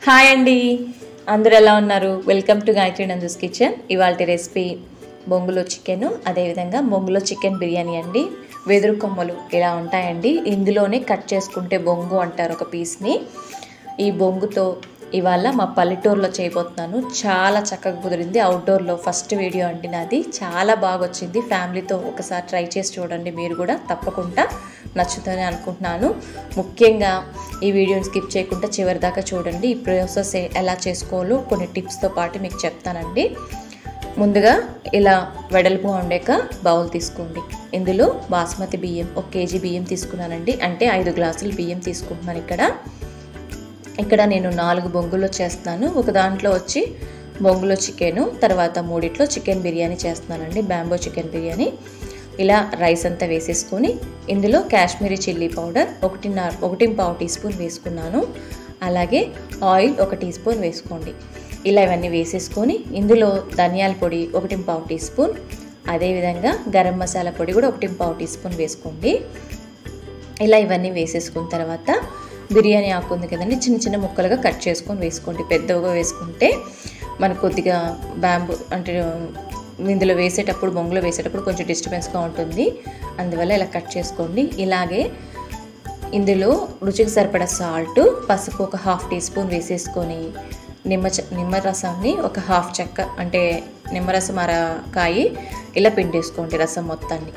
hi అండి అందరూ ఎలా ఉన్నారు welcome to Gayatri Nandu's kitchen ఇవాళ రెసిపీ బొంగులో చికెన్ అదేవిధంగా బొంగులో చికెన్ బిర్యానీ అండి వెదురు కొమ్మలు ఇలా ఉంటాయండి ఇందులోనే కట్ చేసుకుంటే బొంగు అంటారు ఒక పీస్ని ఈ బొంగుతో ఇవాళ మా పల్లెటూరులో చేయబోతున్నాను చాలా చక్కగా కుదిరింది అవుట్డోర్లో ఫస్ట్ వీడియో అండి నాది చాలా బాగా వచ్చింది ఫ్యామిలీతో ఒకసారి ట్రై చేసి చూడండి మీరు కూడా తప్పకుండా నచ్చుతుందని అనుకుంటున్నాను ముఖ్యంగా ఈ వీడియోని స్కిప్ చేయకుండా చివరి దాకా చూడండి ఈ ప్రాసెస్ ఎలా చేసుకోవాలో కొన్ని టిప్స్తో పాటు మీకు చెప్తానండి ముందుగా ఇలా వెడల్పుగా ఉండేక బౌల్ తీసుకోండి ఇందులో బాస్మతి బియ్యం ఒక కేజీ బియ్యం తీసుకున్నానండి అంటే ఐదు గ్లాసులు బియ్యం తీసుకుంటున్నాను ఇక్కడ ఇక్కడ నేను నాలుగు బొంగులో చేస్తున్నాను ఒక దాంట్లో వచ్చి బొంగులో చికెను తర్వాత మూడిట్లో చికెన్ బిర్యానీ చేస్తున్నానండి బ్యాంబో చికెన్ బిర్యానీ ఇలా రైస్ అంతా వేసేసుకొని ఇందులో కాశ్మీరీ చిల్లీ పౌడర్ ఒకటిన్నర ఒకటి పావు టీ స్పూన్ వేసుకున్నాను అలాగే ఆయిల్ ఒక టీ స్పూన్ వేసుకోండి ఇలా ఇవన్నీ వేసేసుకొని ఇందులో ధనియాల పొడి ఒకటి పావు టీ స్పూన్ అదేవిధంగా గరం మసాలా పొడి కూడా ఒకటి పావు టీ స్పూన్ వేసుకోండి ఇలా ఇవన్నీ వేసేసుకున్న తర్వాత బిర్యానీ ఆకు ఉంది కదండి చిన్న చిన్న ముక్కలుగా కట్ చేసుకొని వేసుకోండి పెద్దగా వేసుకుంటే మనకు కొద్దిగా బ్యాంబు అంటే ఇందులో వేసేటప్పుడు బొంగులో వేసేటప్పుడు కొంచెం డిస్టర్బెన్స్గా ఉంటుంది అందువల్ల ఇలా కట్ చేసుకోండి ఇలాగే ఇందులో రుచికి సరిపడా సాల్ట్ పసుపు ఒక హాఫ్ టీ స్పూన్ వేసేసుకొని నిమ్మ చ నిమ్మరసాన్ని ఒక హాఫ్ చెక్క అంటే నిమ్మరసం అరకాయి ఇలా పిండేసుకోండి రసం మొత్తాన్ని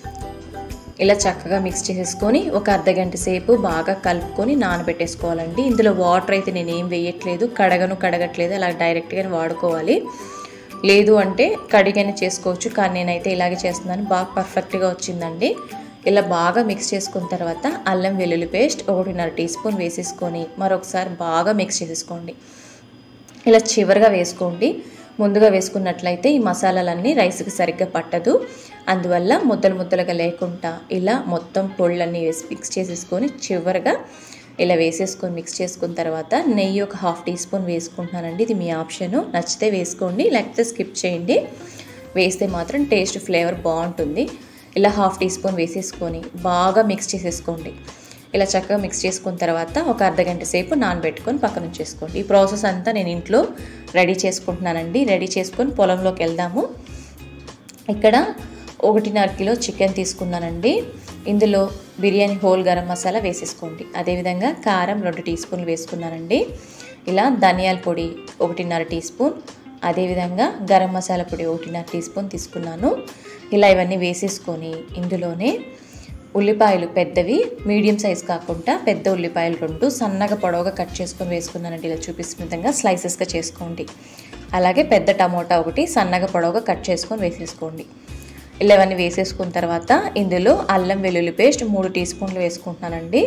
ఇలా చక్కగా మిక్స్ చేసేసుకొని ఒక అర్ధ గంట సేపు బాగా కలుపుకొని నానబెట్టేసుకోవాలండి ఇందులో వాటర్ అయితే నేను ఏం వేయట్లేదు కడగను కడగట్లేదు అలా డైరెక్ట్గానే వాడుకోవాలి లేదు అంటే కడిగానే చేసుకోవచ్చు కానీ నేనైతే ఇలాగే చేస్తున్నాను బాగా పర్ఫెక్ట్గా వచ్చిందండి ఇలా బాగా మిక్స్ చేసుకున్న తర్వాత అల్లం వెల్లుల్లి పేస్ట్ ఒకటిన్నర టీ స్పూన్ వేసేసుకొని మరొకసారి బాగా మిక్స్ చేసేసుకోండి ఇలా చివరిగా వేసుకోండి ముందుగా వేసుకున్నట్లయితే ఈ మసాలాలన్నీ రైస్కి సరిగ్గా పట్టదు అందువల్ల ముద్దలు ముద్దలుగా లేకుండా ఇలా మొత్తం పొళ్ళన్నీ వేసి మిక్స్ చేసేసుకొని చివరిగా ఇలా వేసేసుకొని మిక్స్ చేసుకున్న తర్వాత నెయ్యి ఒక హాఫ్ టీ స్పూన్ వేసుకుంటున్నానండి ఇది మీ ఆప్షను నచ్చితే వేసుకోండి లేకపోతే స్కిప్ చేయండి వేస్తే మాత్రం టేస్ట్ ఫ్లేవర్ బాగుంటుంది ఇలా హాఫ్ టీ స్పూన్ వేసేసుకొని బాగా మిక్స్ చేసేసుకోండి ఇలా చక్కగా మిక్స్ చేసుకున్న తర్వాత ఒక అర్ధ గంట సేపు నానబెట్టుకొని పక్కన ఉంచేసుకోండి ఈ ప్రాసెస్ అంతా నేను ఇంట్లో రెడీ చేసుకుంటున్నానండి రెడీ చేసుకొని పొలంలోకి వెళ్దాము ఇక్కడ ఒకటిన్నర కిలో చికెన్ తీసుకున్నానండి ఇందులో బిర్యానీ హోల్ గరం మసాలా వేసేసుకోండి అదేవిధంగా కారం రెండు టీ స్పూన్లు వేసుకున్నానండి ఇలా ధనియాల పొడి ఒకటిన్నర టీ స్పూన్ అదేవిధంగా గరం మసాలా పొడి ఒకటిన్నర టీ స్పూన్ తీసుకున్నాను ఇలా ఇవన్నీ వేసేసుకొని ఇందులోనే ఉల్లిపాయలు పెద్దవి మీడియం సైజ్ కాకుండా పెద్ద ఉల్లిపాయలు రెండు సన్నగా పొడవుగా కట్ చేసుకొని వేసుకున్నానండి ఇలా చూపిస్తున్న విధంగా స్లైసెస్గా చేసుకోండి అలాగే పెద్ద టమోటా ఒకటి సన్నగా పొడవుగా కట్ చేసుకొని వేసేసుకోండి ఇలా ఇవన్నీ వేసేసుకున్న తర్వాత ఇందులో అల్లం వెల్లుల్లి పేస్ట్ మూడు టీ స్పూన్లు వేసుకుంటున్నానండి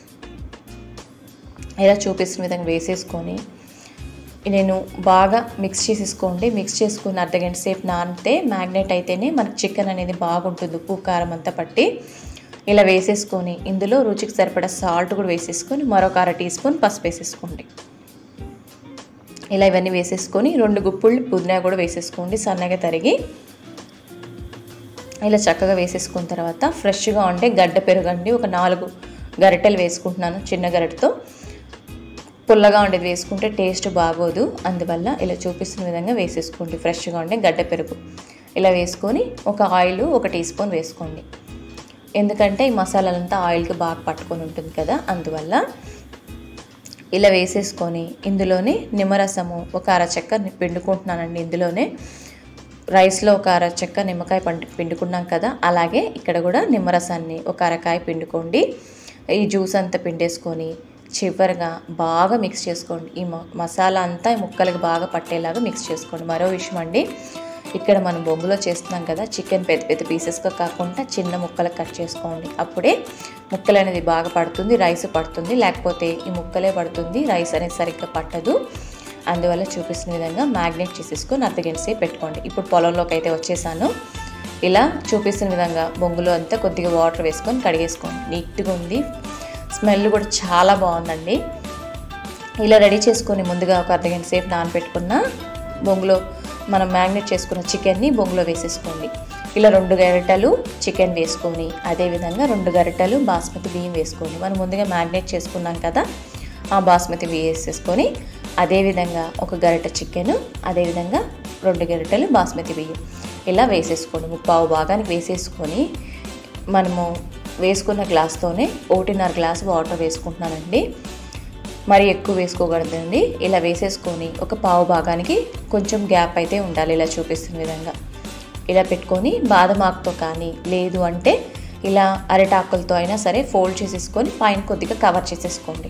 ఇలా చూపిస్తున్న విధంగా వేసేసుకొని నేను బాగా మిక్స్ చేసేసుకోండి మిక్స్ చేసుకుని అర్ధగంట సేపు నానితే మ్యాగ్నెట్ అయితేనే మనకు చికెన్ అనేది బాగుంటుంది ఉప్పు కారం అంతా పట్టి ఇలా వేసేసుకొని ఇందులో రుచికి సరిపడా సాల్ట్ కూడా వేసేసుకొని మరొక అర టీ స్పూన్ పసుపు వేసేసుకోండి ఇలా ఇవన్నీ వేసేసుకొని రెండు గుప్పుళ్ళు పుదీనా కూడా వేసేసుకోండి సన్నగా తరిగి ఇలా చక్కగా వేసేసుకున్న తర్వాత ఫ్రెష్గా ఉంటే గడ్డ పెరుగండి ఒక నాలుగు గరిటెలు వేసుకుంటున్నాను చిన్న గరిటెతో పుల్లగా ఉండేది వేసుకుంటే టేస్ట్ బాగోదు అందువల్ల ఇలా చూపిస్తున్న విధంగా వేసేసుకోండి ఫ్రెష్గా ఉండే గడ్డ పెరుగు ఇలా వేసుకొని ఒక ఆయిల్ ఒక టీ స్పూన్ వేసుకోండి ఎందుకంటే ఈ మసాలాలంతా ఆయిల్కి బాగా పట్టుకొని ఉంటుంది కదా అందువల్ల ఇలా వేసేసుకొని ఇందులోనే నిమ్మరసము ఒక అర చెక్క పిండుకుంటున్నానండి ఇందులోనే రైస్లో ఒక అర చెక్క నిమ్మకాయ పండు పిండుకున్నాం కదా అలాగే ఇక్కడ కూడా నిమ్మరసాన్ని ఒక అరకాయ పిండుకోండి ఈ జ్యూస్ అంతా పిండేసుకొని చివరిగా బాగా మిక్స్ చేసుకోండి ఈ మసాలా అంతా ఈ ముక్కలకు బాగా పట్టేలాగా మిక్స్ చేసుకోండి మరో విషయం అండి ఇక్కడ మనం బొంగులో చేస్తున్నాం కదా చికెన్ పెద్ద పెద్ద పీసెస్గా కాకుండా చిన్న ముక్కలకు కట్ చేసుకోండి అప్పుడే ముక్కలు అనేది బాగా పడుతుంది రైస్ పడుతుంది లేకపోతే ఈ ముక్కలే పడుతుంది రైస్ అనేది సరిగ్గా పట్టదు అందువల్ల చూపిస్తున్న విధంగా మ్యాగ్నెట్ చేసేసుకొని అర్ధగంట సేపు పెట్టుకోండి ఇప్పుడు పొలంలోకి అయితే వచ్చేసాను ఇలా చూపిస్తున్న విధంగా బొంగులో అంతా కొద్దిగా వాటర్ వేసుకొని కడిగేసుకోండి నీట్గా ఉంది స్మెల్ కూడా చాలా బాగుందండి ఇలా రెడీ చేసుకొని ముందుగా ఒక అర్ధగంట సేపు నానబెట్టుకున్న బొంగులో మనం మ్యాగ్నెట్ చేసుకున్న చికెన్ని బొంగులో వేసేసుకోండి ఇలా రెండు గరిటెలు చికెన్ వేసుకొని అదేవిధంగా రెండు గరిటెలు బాస్మతి బియ్యం వేసుకోండి మనం ముందుగా మ్యాగ్నెట్ చేసుకున్నాం కదా ఆ బాస్మతి బియ్యం వేసేసుకొని అదేవిధంగా ఒక గరిట చికెన్ అదేవిధంగా రెండు గరిటెలు బాస్మతి బియ్యం ఇలా వేసేసుకోండి ముప్పావు భాగానికి వేసేసుకొని మనము వేసుకున్న గ్లాస్తోనే ఒకటిన్నర గ్లాస్ వాటర్ వేసుకుంటున్నానండి మరి ఎక్కువ వేసుకోకూడదండి ఇలా వేసేసుకొని ఒక పావు భాగానికి కొంచెం గ్యాప్ అయితే ఉండాలి ఇలా చూపిస్తున్న విధంగా ఇలా పెట్టుకొని బాదం ఆకుతో కానీ లేదు అంటే ఇలా అరిటాకులతో అయినా సరే ఫోల్డ్ చేసేసుకొని పైన కొద్దిగా కవర్ చేసేసుకోండి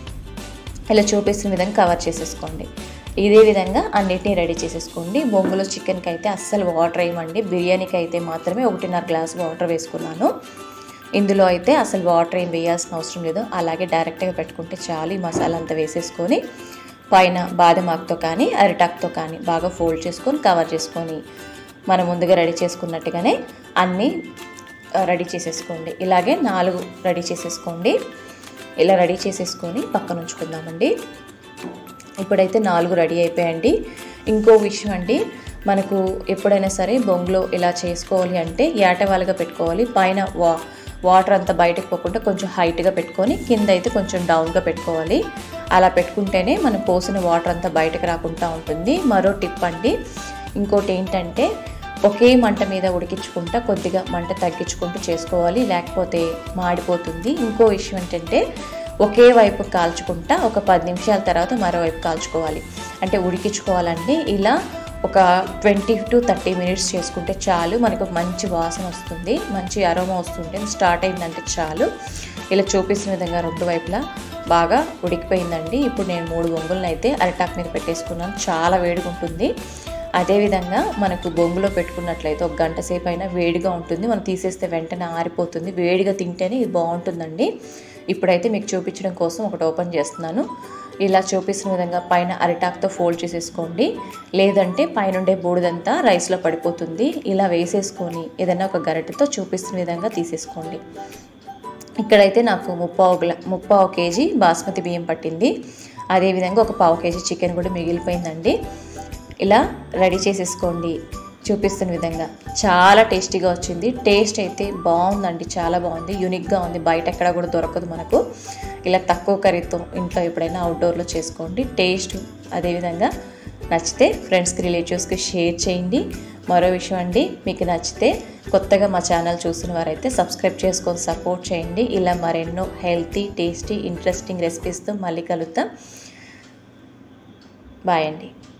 ఇలా చూపిస్తున్న విధంగా కవర్ చేసేసుకోండి ఇదే విధంగా అన్నిటినీ రెడీ చేసేసుకోండి బొంగులో చికెన్కి అయితే అస్సలు వాటర్ వేయమండి బిర్యానీకి అయితే మాత్రమే ఒకటిన్నర గ్లాస్ వాటర్ వేసుకున్నాను ఇందులో అయితే అసలు వాటర్ ఏం వేయాల్సిన అవసరం లేదు అలాగే డైరెక్ట్గా పెట్టుకుంటే చాలు ఈ మసాలా అంతా వేసేసుకొని పైన బాదం ఆకుతో కానీ అరిటాకుతో కానీ బాగా ఫోల్డ్ చేసుకొని కవర్ చేసుకొని మనం ముందుగా రెడీ చేసుకున్నట్టుగానే అన్నీ రెడీ చేసేసుకోండి ఇలాగే నాలుగు రెడీ చేసేసుకోండి ఇలా రెడీ చేసేసుకొని పక్కన ఉంచుకుందామండి ఇప్పుడైతే నాలుగు రెడీ అయిపోయాయండి ఇంకో విషయం అండి మనకు ఎప్పుడైనా సరే బొంగులో ఇలా చేసుకోవాలి అంటే ఏటవాలుగా పెట్టుకోవాలి పైన వా వాటర్ అంతా బయటకు పోకుండా కొంచెం హైట్గా పెట్టుకొని కింద అయితే కొంచెం డౌన్గా పెట్టుకోవాలి అలా పెట్టుకుంటేనే మనం పోసిన వాటర్ అంతా బయటకు రాకుండా ఉంటుంది మరో టిప్ అండి ఇంకోటి ఏంటంటే ఒకే మంట మీద ఉడికించుకుంటా కొద్దిగా మంట తగ్గించుకుంటూ చేసుకోవాలి లేకపోతే మాడిపోతుంది ఇంకో విషయం ఏంటంటే ఒకే వైపు కాల్చుకుంటా ఒక పది నిమిషాల తర్వాత మరోవైపు కాల్చుకోవాలి అంటే ఉడికించుకోవాలండి ఇలా ఒక ట్వంటీ టు థర్టీ మినిట్స్ చేసుకుంటే చాలు మనకు మంచి వాసన వస్తుంది మంచి అరోమా వస్తుంది స్టార్ట్ అయిందంటే చాలు ఇలా చూపిస్తున్న విధంగా రెండు వైపులా బాగా ఉడికిపోయిందండి ఇప్పుడు నేను మూడు బొంగులను అయితే అరిటాక్ మీద పెట్టేసుకున్నాను చాలా వేడిగా ఉంటుంది అదేవిధంగా మనకు బొంగులో పెట్టుకున్నట్లయితే ఒక గంట సేపు అయినా వేడిగా ఉంటుంది మనం తీసేస్తే వెంటనే ఆరిపోతుంది వేడిగా తింటేనే ఇది బాగుంటుందండి ఇప్పుడైతే మీకు చూపించడం కోసం ఒకటి ఓపెన్ చేస్తున్నాను ఇలా చూపిస్తున్న విధంగా పైన అరిటాక్తో ఫోల్డ్ చేసేసుకోండి లేదంటే పైనుండే బూడిదంతా రైస్లో పడిపోతుంది ఇలా వేసేసుకొని ఏదైనా ఒక గరిటెతో చూపిస్తున్న విధంగా తీసేసుకోండి ఇక్కడైతే నాకు ముప్పావు గ్లా ముప్పావు కేజీ బాస్మతి బియ్యం పట్టింది అదేవిధంగా ఒక పావు కేజీ చికెన్ కూడా మిగిలిపోయిందండి ఇలా రెడీ చేసేసుకోండి చూపిస్తున్న విధంగా చాలా టేస్టీగా వచ్చింది టేస్ట్ అయితే బాగుందండి చాలా బాగుంది యూనిక్గా ఉంది బయట ఎక్కడ కూడా దొరకదు మనకు ఇలా తక్కువ కర్రీతో ఇంట్లో ఎప్పుడైనా అవుట్డోర్లో చేసుకోండి టేస్ట్ అదేవిధంగా నచ్చితే ఫ్రెండ్స్కి రిలేటివ్స్కి షేర్ చేయండి మరో విషయం అండి మీకు నచ్చితే కొత్తగా మా ఛానల్ చూసిన వారైతే సబ్స్క్రైబ్ చేసుకొని సపోర్ట్ చేయండి ఇలా మరెన్నో హెల్తీ టేస్టీ ఇంట్రెస్టింగ్ రెసిపీస్తో మళ్ళీ కలుద్దాం బాయ్ అండి